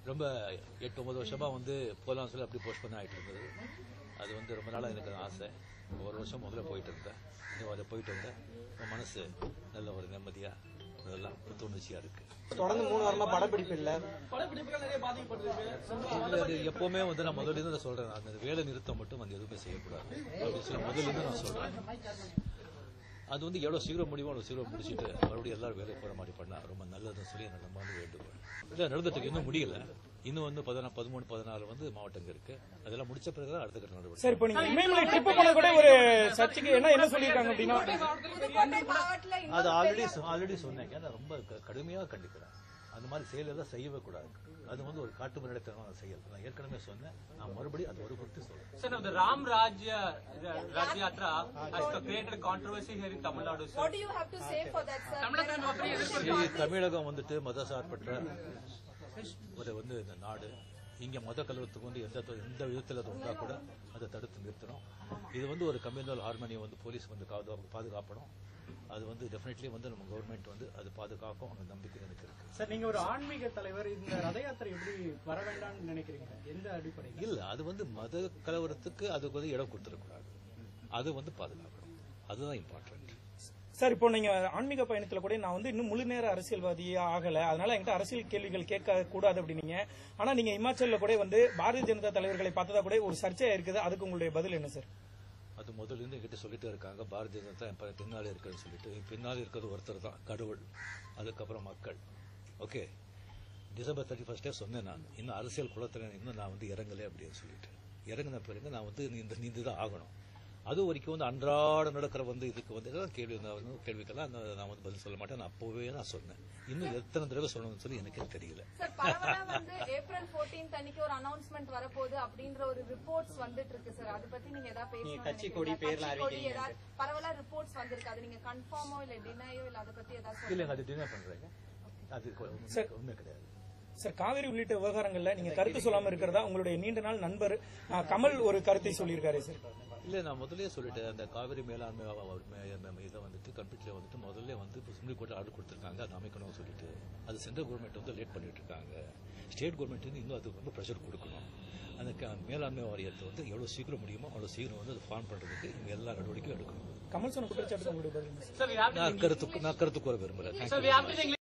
ரொம்ப எட்டு ஒன்பது வருஷமா வந்து போகலாம்னு சொல்லி அப்படி போஸ்ட் பண்ண ஆயிட்டு இருந்தது அது வந்து ரொம்ப நாளாக எனக்கு ஆசை ஒரு வருஷம் முதல்ல போயிட்டு இருந்தேன் இன்னும் அதை போயிட்டு வந்தேன் என் மனசு நல்ல ஒரு நிம்மதியா அதெல்லாம் புத்துணர்ச்சியா இருக்கு தொடர்ந்து மூணு வாரமா படப்பிடிப்பு இல்ல இல்ல, அது எப்பவுமே வந்து நான் முதல்ல இருந்து நான் சொல்றேன் நான் அந்த வேலை நிறுத்தம் மட்டும் வந்து எதுவுமே செய்யக்கூடாது அப்படின்னு சொல்லி முதல்ல இருந்து நான் சொல்றேன் அது வந்து எவ்வளவு சீக்கிரம் முடியுமோ அவ்வளவு சீக்கிரம் முடிச்சுட்டு மறுபடியும் எல்லாரும் வேலைக்கு போற மாதிரி பண்ணா ரொம்ப நல்லதுன்னு சொல்லி நான் நம்ம வந்து வேண்டுவேன் இல்ல நடந்துட்டு இன்னும் முடியல இன்னும் வந்து பதினா பதிமூணு பதினாலு வந்து மாவட்டங்கள் இருக்கு அதெல்லாம் முடிச்ச பிறகு அடுத்த கட்ட நடவடிக்கை சார் இப்போ நீங்க இமயமலை ட்ரிப் போன கூட ஒரு சர்ச்சைக்கு என்ன என்ன சொல்லியிருக்காங்க அப்படின்னா புதுக்கோட்டை மாவட்டத்துல அது இன்னொரு ஆல்ரெடி ஆல்ரெடி சொன்னேன் நான் ரொம்ப க- கடுமையாக கண்டிக்கிறேன் அந்த மாதிரி செயல் எல்லாம் செய்யவே கூடாது அது வந்து ஒரு காட்டு மிரட்டத்தனமான செயல் நான் ஏற்கனவே சொன்னேன் நான் மறுபடியும் அது ஒரு குறித்து சொல்றேன் Sir, now the Ram Rajya Raj Yatra has created controversy here in Tamil Nadu, sir. What do you have to say for that, sir? இது தமிழகம் வந்துட்டு மத சார்பற்ற ஒரு வந்து இந்த நாடு இங்க மத கலவரத்துக்கு வந்து எந்த எந்த விதத்தில் அது வந்தா கூட அதை தடுத்து நிறுத்தணும் இது வந்து ஒரு கம்யூனல் ஹார்மோனியை வந்து போலீஸ் வந்து காது- பாதுகாப்பணும் அது வந்து டெஃபினெட்லி வந்து நம்ம கவர்மெண்ட் வந்து அது பாதுகாக்கும் அந்த நம்பிக்கை எனக்கு இருக்கு சார் நீங்க ஒரு ஆன்மீக தலைவர் இந்த ரத யாத்திரை எப்படி வர வேண்டாம்னு நினைக்கிறீங்க எந்த அடிப்படையில் இல்ல அது வந்து மத கலவரத்துக்கு அதுக்கு வந்து இடம் கொடுத்துடக்கூடாது அது வந்து பாதுகாக்கணும் அதுதான் இம்பார்ட்டன்ட் சார் இப்போ நீங்க ஆன்மீக பயணத்துல கூட நான் வந்து இன்னும் முழு நேர அரசியல்வாதியே ஆகல அதனால என்கிட்ட அரசியல் கேள்விகள் கேட்க கூடாது அப்படின்னீங்க ஆனா நீங்க இமாச்சல்ல கூட வந்து பாரதிய ஜனதா தலைவர்களை பார்த்ததா கூட ஒரு சர்ச்சையா இருக்குது அதுக்கு உங்களுடைய பதில் என்ன சார் அது முதல்ல இருந்து என்கிட்ட சொல்லிட்டே இருக்காங்க பாரதிய ஜனதா என் ப- பின்னாடி இருக்குன்னு சொல்லிட்டு என் பின்னாடி இருக்கிறது ஒருத்தர் தான் கடவுள் அதுக்கப்புறம் மக்கள் ஓகே டிசம்பர் தேர்ட்டி ஃபர்ஸ்டே சொன்னேன் நான் இன்னும் அரசியல் குளத்துல இன்னும் நான் வந்து இறங்கலை அப்படின்னு சொல்லிட்டு இறங்கின பிறகு நான் வந்து இந்த நீந்து தான் ஆகணும் அது வரைக்கும் வந்து அன்றாட நடக்கிற வந்து இதுக்கு வந்து எல்லாம் கேள்வி வந்து கேள்விக்கெல்லாம் நான் நான் வந்து பதில் சொல்ல மாட்டேன் நான் அப்போவே நான் சொன்னேன் இன்னும் எத்தனை தடவை சொல்லணும்னு சொல்லி எனக்கே தெரியல சார் பரவலா வந்து ஏப்ரல் 14th அன்னைக்கு ஒரு அனௌன்ஸ்மெண்ட் வரப்போகுது அப்படின்ற ஒரு ரிப்போர்ட்ஸ் வந்துட்டு இருக்கு சார் அதை பத்தி நீங்க ஏதாவது நீங்க பேசணும் கட்சி கொடி பேர்லாம் அறிவிக்கிறீங்க. ஏதாவது பரவலா ரிப்போர்ட்ஸ் வந்திருக்கு அது நீங்க கன்ஃபார்மோ இல்ல டினையோ இல்ல அதை பத்தி ஏதாவது சொல்லுங்க இல்லைங்க அது டினர் பண்றேங்க அது உண்மை- உண்மை கிடையாது சார் காவிரி உள்ளிட்ட விவகாரங்கள்ல நீங்க கருத்து சொல்லாம இருக்கிறதா உங்களுடைய நீண்ட நாள் நண்பர் ஆ, கமல் ஒரு கருத்தை சொல்லியிருக்காரு சார் இல்ல நான் முதல்லயே சொல்லிட்டேன் அந்த காவிரி மேலாண்மை அவ- அவ- மே- மே- இதை வந்துட்டு கம்ப்ளீட்ல வந்துட்டு முதல்ல வந்து இப்போ சுப்ரீம் கோர்ட் ஆர்டர் கொடுத்துருக்காங்க அது அமைக்கணும்னு சொல்லிட்டு அது சென்ட்ரல் கவர்மெண்ட் வந்து லேட் பண்ணிட்டு இருக்காங்க ஸ்டேட் கவர்மெண்ட் வந்து இன்னும் அதுக்கு வந்து ப்ரெஷர் கொடுக்கணும் அந்த க- மேலாண்மை வாரியத்தை வந்து எவ்வளவு சீக்கிரம் முடியுமோ அவ்வளவு சீக்கிரம் வந்து அதை ஃபார்ம் பண்றதுக்கு இவங்க எல்லா நடவடிக்கையும் எடுக்கணும் கமல் சொன்ன குற்றச்சாட்டு உங்களுடைய பதில் என்ன sir? Sir, we have to நான் கருத்து நான் கருத்து கூற விரும்புறேன் Sir, Thank you we very have much. to